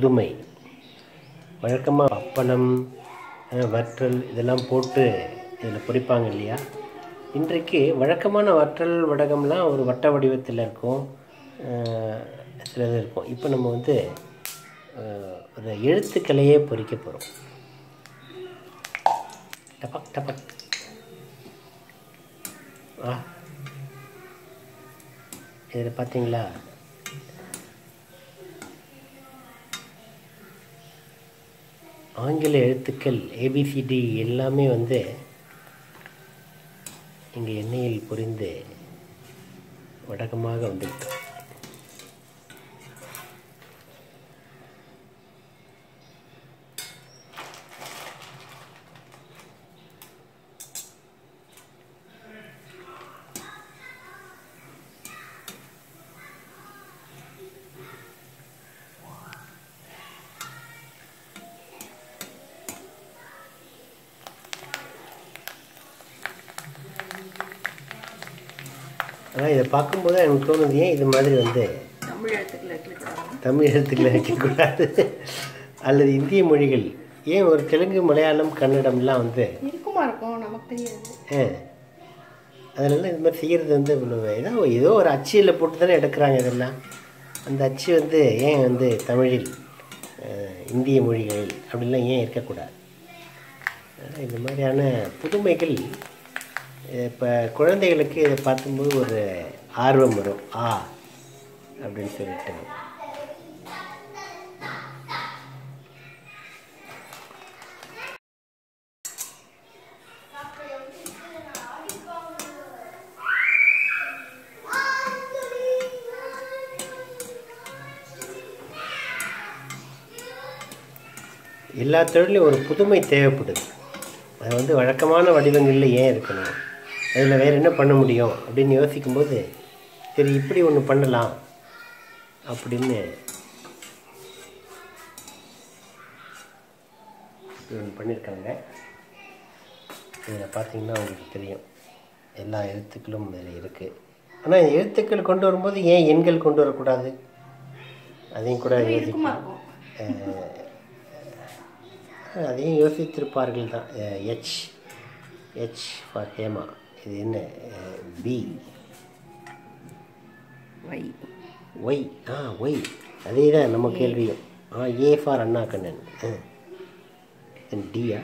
புதுமை வழக்கமாக அப்பளம் அஹ், வற்றல் இதெல்லாம் போட்டு இதில் பொரிப்பாங்க இல்லையா இன்றைக்கு வழக்கமான வற்றல் வடகம்லாம் ஒரு வட்ட வடிவத்தில் இருக்கும் அஹ், சிலது இருக்கும் இப்போ நம்ம வந்து அஹ், ஒரு எழுத்துக்களையே பொறிக்க போகிறோம் டபக் டபக் ஆ இதில் பார்த்தீங்களா ஆங்கில எழுத்துக்கள் ஏபிசிடி எல்லாமே வந்து இங்கே எண்ணெயில் பொரிந்து வடகமாக வந்துவிட்டு ஆனால் இதை பார்க்கும்போது எனக்கு தோணுது ஏன் இது மாதிரி வந்து தமிழ் எழுத்துக்கள் இருக்கக்கூடாது தமிழ் எழுத்துக்களை வைக்கக்கூடாது அல்லது இந்திய மொழிகள் ஏன் ஒரு தெலுங்கு மலையாளம் கன்னடம்லாம் வந்து இருக்குமா இருக்கும் நமக்கு தெரியாது ஆ, அதனால இது மாதிரி செய்கிறது வந்து இவ்வளோ ஏதோ ஏதோ ஒரு அச்சியில் போட்டு தானே எடுக்கிறாங்க இதெல்லாம் அந்த அச்சு வந்து ஏன் வந்து தமிழில் அஹ், இந்திய மொழிகளில் அப்படிலாம் ஏன் இருக்கக்கூடாது ஆனா, இந்த மாதிரியான புதுமைகள் இப்போ குழந்தைகளுக்கு இதை பார்க்கும்போது ஒரு ஆர்வம் வரும் ஆ அப்படின்னு சொல்லிட்டு எல்லா தொழிலையும் ஒரு புதுமை தேவைப்படுது அது வந்து வழக்கமான வடிவங்களில் ஏன் இருக்கணும் அதில் வேறு என்ன பண்ண முடியும் அப்படின்னு யோசிக்கும்போது சரி இப்படி ஒன்று பண்ணலாம் அப்படின்னு இப்படி ஒன்று பண்ணியிருக்காங்க இதில் பார்த்தீங்கன்னா உங்களுக்கு தெரியும் எல்லா எழுத்துக்களும் இதில் இருக்குது ஆனால் எழுத்துக்கள் கொண்டு வரும்போது ஏன் எண்கள் கொண்டு வரக்கூடாது அதையும் கூட இருக்குமா யோசிக்கணும் இருக்கும் அதையும் யோசித்திருப்பார்கள் தான் எச் எச் ஃபார் ஹேமா இது என்ன பி வை ஒய் ஆ ஒய் அதே தான் நம்ம கேள்வியும் ஆ ஏ ஃபார் அண்ணா கண்ணன் டியா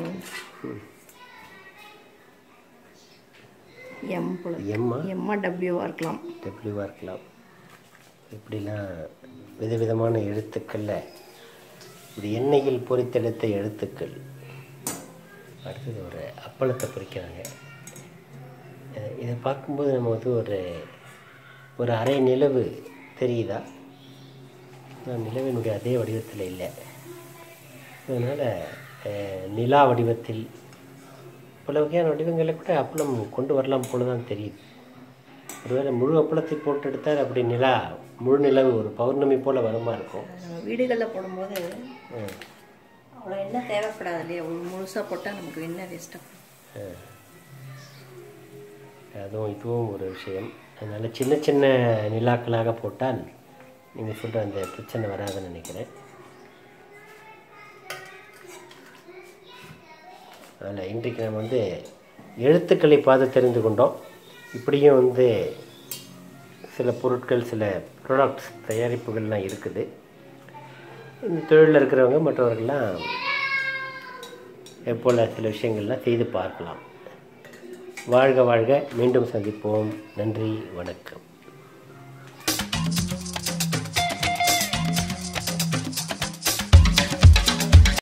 எம் போல எம்மா எம்மா டபிள்யூவா இருக்கலாம் டபிள்யூவாக இருக்கலாம் இப்படிலாம் விதவிதமான எழுத்துக்களில் இப்படி எண்ணெயில் பொரித்தெடுத்த எழுத்துக்கள் அடுத்தது ஒரு அப்பளத்தை பொரிக்கிறாங்க அஹ் இதை பார்க்கும்போது நம்ம வந்து ஒரு ஒரு அரை நிலவு தெரியுதா ஆனா நிலவினுடைய அதே வடிவத்தில் இல்லை அதனால் நிலா வடிவத்தில் பல வகையான வடிவங்களில் கூட அப்பளம் கொண்டு வரலாம் போல தான் தெரியுது ஒருவேளை முழு அப்பளத்தை போட்டு எடுத்தால் அப்படி நிலா முழு நிலவு ஒரு பௌர்ணமி போல் வருமா இருக்கும் அது நம்ம வீடுகளில் போடும்போது ம். அவ்வளோ எண்ணெய் தேவைப்படாது இல்லையா ஒரு முழுசாக போட்டால் நமக்கு எண்ணெய் வேஸ்ட்டாக அதுவும் இதுவும் ஒரு விஷயம் அதனால் சின்ன சின்ன நிலாக்களாக போட்டால் நீங்கள் சொல்கிற அந்த பிரச்சனை வராதுன்னு நினைக்கிறேன் அதில் இன்றைக்கு நம்ம வந்து எழுத்துக்களை பார்த்து தெரிந்து கொண்டோம் இப்படியும் வந்து சில பொருட்கள் சில ப்ராடக்ட்ஸ் தயாரிப்புகள்லாம் இருக்குது இந்த தொழிலில் இருக்கிறவங்க மற்றவர்கள்லாம் எப்போல சில விஷயங்கள்லாம் செய்து பார்க்கலாம் வாழ்க வாழ்க மீண்டும் சந்திப்போம் நன்றி வணக்கம்